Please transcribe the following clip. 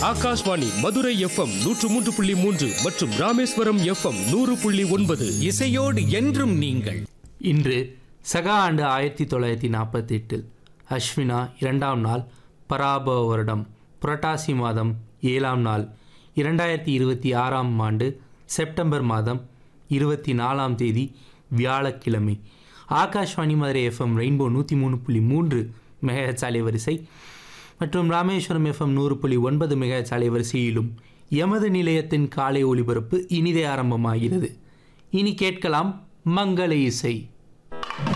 Akashvani Madurai FM நூற்று மூன்று புள்ளி மூன்று மற்றும் ராமேஸ்வரம் எஃப்எம் நூறு புள்ளி ஒன்பது இசையோடு என்றும் நீங்கள் இன்று சகா ஆண்டு ஆயிரத்தி தொள்ளாயிரத்தி நாற்பத்தி எட்டில் அஸ்வினா இரண்டாம் நாள் பராபவ வருடம் புரட்டாசி மாதம் ஏழாம் நாள் இரண்டாயிரத்தி இருபத்தி ஆறாம் ஆண்டு செப்டம்பர் மாதம் இருபத்தி நாலாம் தேதி வியாழக்கிழமை ஆகாஷ்வாணி மதுரை எஃப்எம் ரெயின்போ நூற்றி மூணு புள்ளி மூன்று மெகஹெச் அலைவரிசை மற்றும் ராமேஸ்வரம் எஃப்எம் நூறு புள்ளி ஒன்பது மெகஹெச் அலைவரிசையிலும் எமது நிலையத்தின் காலை ஒளிபரப்பு இனிதே ஆரம்பமாகிறது இனி கேட்கலாம் மங்கள இசை